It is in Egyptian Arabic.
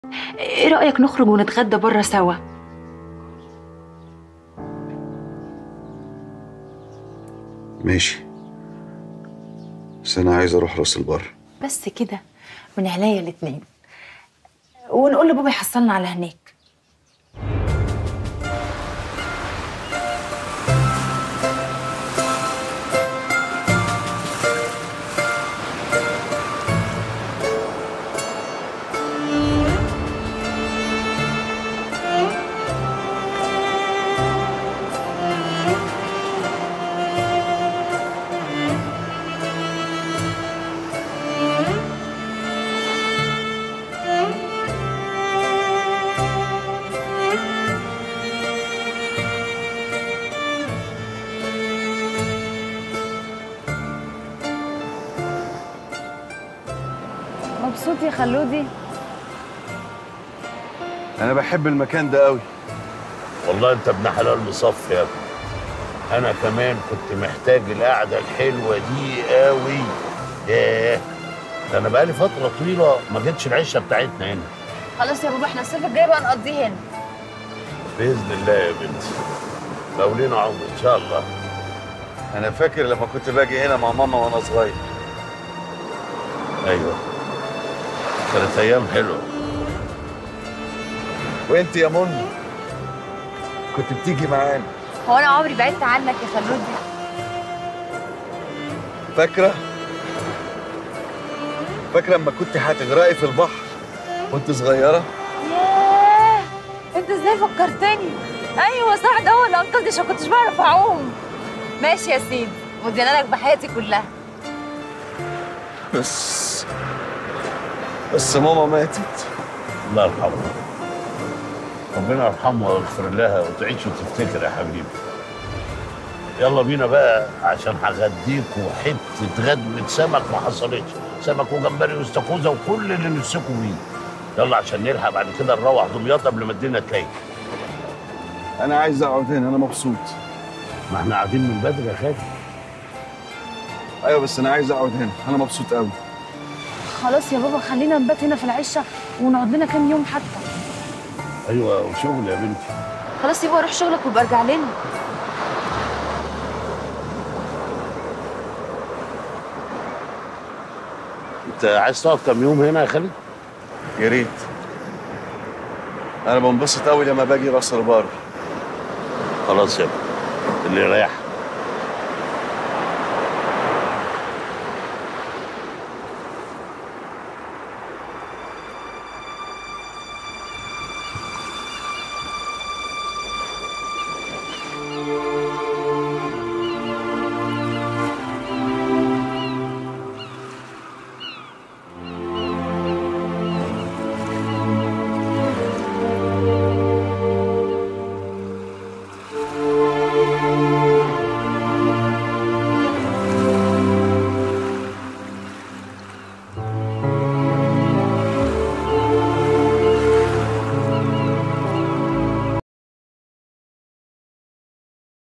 ايه رأيك نخرج ونتغدى بره سوا ماشي بس انا عايز اروح راس البر بس كده من عينيا الاتنين ونقول لبابا يحصلنا على هناك مبسوط يا خلودي انا بحب المكان ده قوي والله انت ابن حلال مصفي يا ابني انا كمان كنت محتاج القعده الحلوه دي قوي ياه ده انا بقالي فتره طويله ما جتش العشه بتاعتنا هنا خلاص يا بابا احنا الصيف الجاي بقى نقضيه هنا باذن الله يا بنتي لو لينا عمر ان شاء الله انا فاكر لما كنت باجي هنا مع ماما وانا صغير ايوه كانت ايام حلوه وانت يا منى كنت بتيجي معانا هو انا عمري بعدت عنك يا خلودي فاكره فاكره لما كنت هتغرقي في البحر وانت صغيره ياه انت ازاي فكرتني ايوه صح ده هو اللي انقذني عشان كنتش بعرف اعوم ماشي يا سيدي مدينا لك بحياتي كلها بس بس ماما ماتت الله يرحمها ربنا يرحمها ويغفر لها وتعيش وتفتكر يا حبيبي يلا بينا بقى عشان هغديكوا حته غدوه سمك ما حصلتش سمك وجمبري واستاكوزا وكل اللي نفسكوا فيه يلا عشان نلحق بعد كده نروح دمياط قبل ما الدنيا تليل انا عايز اقعد هنا انا مبسوط ما احنا قاعدين من بدري يا خالد ايوه بس انا عايز اقعد هنا انا مبسوط قوي خلاص يا بابا خلينا نبات هنا في العشه ونقعد لنا كام يوم حتى ايوه وشغل يا بنتي خلاص يبقى روح شغلك وابقى ارجع لنا انت عايز تقعد كام يوم هنا يا خالد يا ريت انا بنبسط قوي لما باجي راس البر خلاص يا ابني اللي يريحك